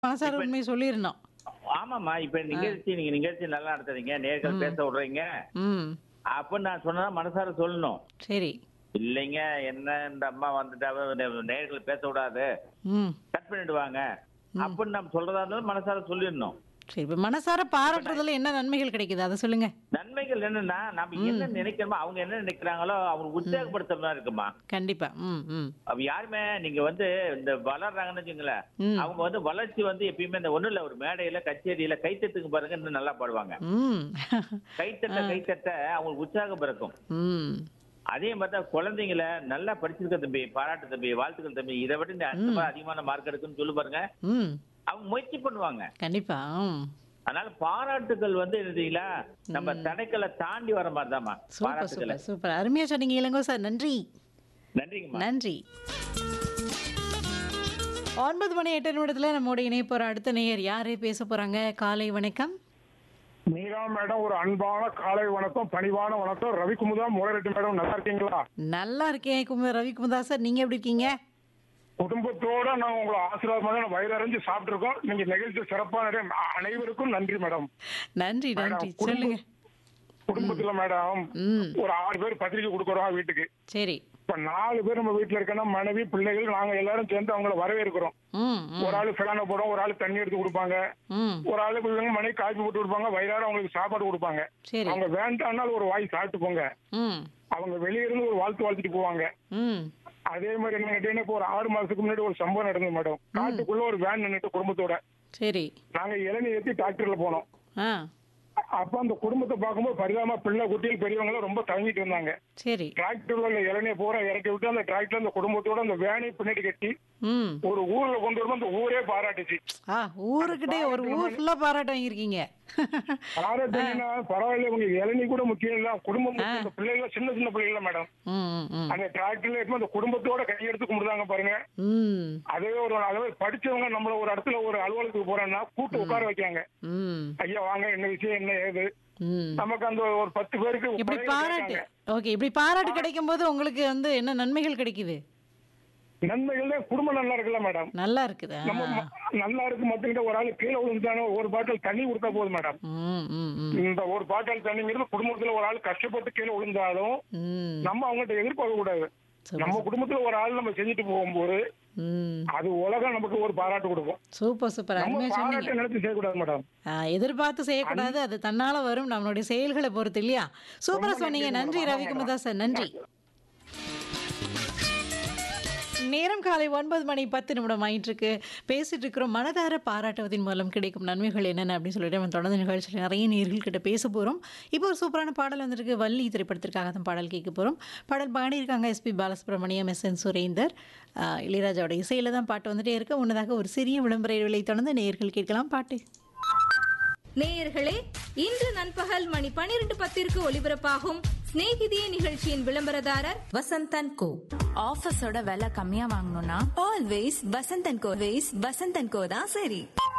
மனசார இப்ப- உண்மையை சொல்லிடணும் ஆமாம்மா இப்ப நிகழ்ச்சி நீங்க நிகழ்ச்சி நல்லா நடத்துறீங்க நேர்கள் பேச விடுறீங்க ம் அப்ப நான் சொன்னா மனசார சொல்லணும் சரி இல்லைங்க என்ன இந்த அம்மா வந்துட்டாவ நேர்கள் பேச விடாது ம் கட் பண்ணிடுவாங்க அப்படின்னு நம்ம சொல்றதா இருந்தாலும் மனசார சொல்லிடணும் சரி இப்போ மனசார பாராட்டுறதுல என்ன நன்மைகள் கிடைக்குது அதை சொல்லுங்க நன்மைகள் என்னன்னா நம்ம என்ன நினைக்கிறோமோ அவங்க என்ன நினைக்கிறாங்களோ அவங்க உற்சாகப்படுத்துற மாதிரி இருக்குமா கண்டிப்பா ம் ம் அப்ப யாருமே நீங்க வந்து இந்த வளர்றாங்கன்னு வச்சுங்களேன் ம். அவங்க வந்து வளர்ச்சி வந்து எப்பயுமே இந்த ஒண்ணு இல்ல ஒரு மேடையில கச்சேரியில கைத்தட்டுக்கு பாருங்க இன்னும் நல்லா பாடுவாங்க ம் கைத்தட்ட கைத்தட்ட அவங்களுக்கு உற்சாகம் பிறக்கும் ம் அதே மாதிரி தான் குழந்தைங்கள நல்லா படிச்சிருக்க தம்பி பாராட்டு தம்பி வாழ்த்துக்கள் தம்பி இதை விட இந்த அடுத்த முறை அதிகமான மார்க் எடுக்குன்னு சொல்லு பாருங்க ம் அவங்க முயற்சி பண்ணுவாங்க கண்டிப்பா ம் அதனால பாராட்டுகள் வந்து என்னதுங்களா நம்ம தடைக்களை தாண்டி வர மாதிரி தான்மா சூப்பர் பாராட்டுகளை சூப்பர் சூப்பர் அருமையா சொன்னீங்க இளங்கோ சார் நன்றி நன்றிங்கம்மா நன்றி ஒன்பது மணி எட்டு நிமிடத்துல நம்மோட இணைய போற அடுத்த நேயர் யாரு பேச போறாங்க காலை வணக்கம் மீரா மேடம் ஒரு அன்பான காலை வணக்கம் பணிவான வணக்கம் ரவிக்குமுதா முளைரெட்டி மேடம் நல்லா இருக்கீங்களா நல்லா இருக்கேன் குமார் ரவிக்குமார் சார் நீங்க எப்படி இருக்கீங்க குடும்பத்தோட நான் உங்களை ஆசீர்வாதமாக நான் வயிறறிஞ்சு சாப்பிட்டுருக்கோம் நீங்க நிகழ்ச்சி சிறப்பான நேரம். அ- அனைவருக்கும் நன்றி மேடம் நன்றி நன்றி மேடம், குடும்ப- சொல்லுங்க குடும்பத்துல மேடம் ம் ஒரு ஆறு பேர் பத்திரிக்கை கொடுக்குறோம் வீட்டுக்கு சரி இப்ப நாலு பேர் நம்ம வீட்டுல இருக்கோம்னா மனைவி பிள்ளைகள் நாங்க எல்லாரும் சேர்ந்து அவங்கள வரவேற்கிறோம் ம் ம், ஒரு ஆளு ஃபெலான போடும் ஒரு ஆளு தண்ணி எடுத்து கொடுப்பாங்க ம் ஒரு ஆளு இவங்க மனைவி காய்ச்சி போட்டு கொடுப்பாங்க வயிறார அவங்களுக்கு சாப்பாடு கொடுப்பாங்க சரி அவங்க வேண்டாம்னாலும் ஒரு வாய் சாப்பிட்டு போங்க ம் அவங்க வெளிய இருந்து ஒரு வாழ்த்து வாழ்த்திட்டு போவாங்க ம் அதே மாதிரி என்ன கேட்டீங்கன்னா இப்போ ஒரு ஆறு மாசத்துக்கு முன்னாடி ஒரு சம்பவம் நடந்தது மேடம் காட்டுக்குள்ள ஒரு வேன் நின்னுட்டு குடும்பத்தோட சரி நாங்க இளநீ ஏத்தி டிராக்டர்ல போனோம் ஆ அப்ப அந்த குடும்பத்தை பார்க்கும்போது பரிதாபமா பிள்ளை குட்டிகள் பெரியவங்க எல்லாம் ரொம்ப தயங்கிட்டு இருந்தாங்க சரி டிராக்டர்ல உள்ள இளநியை பூரா இறக்கி விட்டு அந்த டிராக்டர் அந்த குடும்பத்தோட அந்த வேனை பின்னாடி கட்டி ம் ஒரு ஊர்ல கொண்டு வரும்போது அந்த ஊரே பாராட்டுச்சு ஆ ஊருக்கிட்டே ஒரு ஊர் ஃபுல்லா பாராட்டு வாங்கியிருக்கீங்க பாராட்டுன்னா பரவாயில்ல உங்க இளநீ கூட முக்கியம் இல்ல குடும்பம் முக்கியம். இந்த பிள்ளைகள் சின்ன சின்ன பிள்ளைகள் மேடம் ம் ம், ம் அந்த டிராக்டர்ல எடுத்து அந்த குடும்பத்தோட கையெடுத்து கும்பிடுறாங்க பாருங்க ம் அதே ஒரு அதே படிச்சவங்க நம்மள ஒரு இடத்துல ஒரு அலுவலகத்துக்கு போறோம்னா கூட்டு உட்கார வைக்காங்க ம் ஐயா வாங்க என்ன விஷயம் என்ன ஏது ம் நமக்கு அந்த ஒரு பத்து பேருக்கு இப்படி குறைகள் பாராட்டு கேட்காங்க. ஓகே இப்படி பாராட்டு கிடைக்கும் போது உங்களுக்கு வந்து என்ன நன்மைகள் கிடைக்குது நன்மைகள் தான் குடும்பம் நல்லா இருக்குல்ல மேடம் நல்லா இருக்குதா நம்ம ம- நல்லா இருக்கு மட்டும் ஒரு ஆளு கீழே விழுந்தானோ ஒரு பாட்டில் தண்ணி கொடுத்தா போதும் மேடம் ம் ம் ம் இந்த ஒரு பாட்டில் தண்ணிங்கிறது குடும்பத்துல ஒரு ஆள் கஷ்டப்பட்டு கீழே விழுந்தாலும் ம் நம்ம அவங்கள்ட்ட எதிர்பார்க்க கூடாது சூப்பர் நம்ம குடும்பத்துல ஒரு ஆள் நம்ம செஞ்சுட்டு போகும்போது ம் அது உலகம் நமக்கு ஒரு பாராட்டு கொடுக்கும் சூப்பர் சூப்பர் நம்ம அருமையா சொன்னீங்க பாராட்டை நினைச்சு செய்யக்கூடாது மேடம் ஆ, எதிர்பார்த்து செய்யக்கூடாது அது தன்னால வரும் நம்மளுடைய செயல்களை பொறுத்து இல்லையா சூப்பரா ரொம்ப சொன்னீங்க நன்றி நன்றி மேடம். ரவிக்குமுதா சார் நன்றி நேரம் காலை ஒன்பது மணி பத்து நிமிடம் ஆயிட்டு இருக்கு பேசிட்டு இருக்கிறோம் மனதார பாராட்டுவதன் மூலம் கிடைக்கும் நன்மைகள் என்னென்ன அப்படின்னு சொல்லிட்டு நம்ம தொடர்ந்து நிகழ்ச்சியில் நிறைய நேர்கள் கிட்ட பேச போகிறோம் இப்போ ஒரு சூப்பரான பாடல் வந்திருக்கு வள்ளி திரைப்படத்திற்காக தான் பாடல் கேட்க போகிறோம் பாடல் பாடியிருக்காங்க S P Balasubrahmanyam S N Surender ஆ, இளையராஜாவோட இசையில தான் பாட்டு வந்துட்டே இருக்கு முன்னதாக ஒரு சிறிய விளம்பர இடைவெளி தொடர்ந்து நேர்கள் கேட்கலாம் பாட்டு நேயர்களே இன்று நண்பகல் மணி பனிரெண்டு பத்திற்கு ஒலிபரப்பாகும் சிநேகிதியே நிகழ்ச்சியின் விளம்பரதாரர் வசந்தன் கோ ஆஃபீஸோட விலை கம்மியா வாங்கணும்னா always Vasanthan co ways Vasanthan co தான் சரி